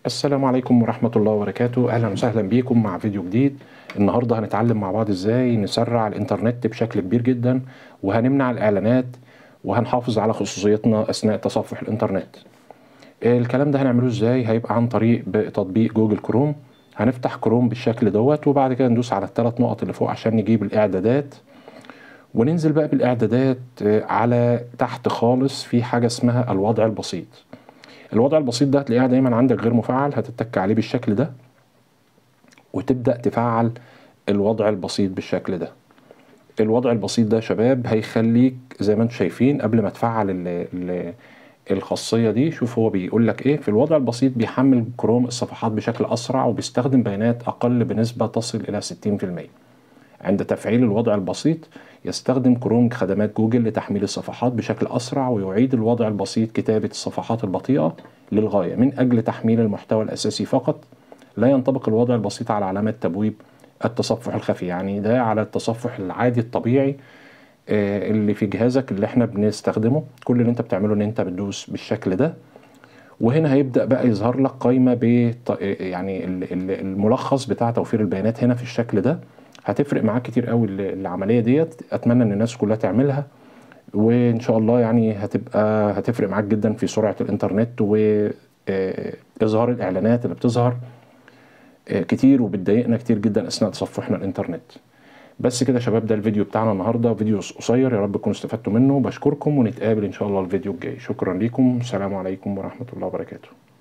السلام عليكم ورحمة الله وبركاته أهلا وسهلا بيكم مع فيديو جديد النهاردة هنتعلم مع بعض إزاي نسرع الإنترنت بشكل كبير جدا وهنمنع الإعلانات وهنحافظ على خصوصيتنا أثناء تصفح الإنترنت الكلام ده هنعمله إزاي هيبقى عن طريق بتطبيق جوجل كروم هنفتح كروم بالشكل دوت وبعد كده ندوس على الثلاث نقط اللي فوق عشان نجيب الإعدادات وننزل بقى بالإعدادات على تحت خالص في حاجة اسمها الوضع البسيط الوضع البسيط ده هتلاقيها دايما عندك غير مفعل هتتك عليه بالشكل ده وتبدأ تفعل الوضع البسيط بالشكل ده الوضع البسيط ده يا شباب هيخليك زي ما انتم شايفين قبل ما تفعل ال ال الخاصية دي شوف هو بيقول لك ايه في الوضع البسيط بيحمل كروم الصفحات بشكل اسرع وبيستخدم بيانات اقل بنسبة تصل الى 60% عند تفعيل الوضع البسيط يستخدم كروم خدمات جوجل لتحميل الصفحات بشكل أسرع ويعيد الوضع البسيط كتابة الصفحات البطيئة للغاية من أجل تحميل المحتوى الأساسي فقط لا ينطبق الوضع البسيط على علامة تبويب التصفح الخفي يعني ده على التصفح العادي الطبيعي اللي في جهازك اللي احنا بنستخدمه كل اللي انت بتعمله ان انت بتدوس بالشكل ده وهنا هيبدا بقى يظهر لك قائمه ب يعني الملخص بتاع توفير البيانات هنا في الشكل ده هتفرق معاك كتير قوي العمليه ديت اتمنى ان الناس كلها تعملها وان شاء الله يعني هتبقى هتفرق معاك جدا في سرعه الانترنت واظهار الاعلانات اللي بتظهر كتير وبتضايقنا كتير جدا اثناء تصفحنا الانترنت بس كده يا شباب ده الفيديو بتاعنا النهارده فيديو قصير يا رب تكونوا استفدتوا منه بشكركم ونتقابل ان شاء الله الفيديو الجاي شكرا ليكم السلام عليكم ورحمه الله وبركاته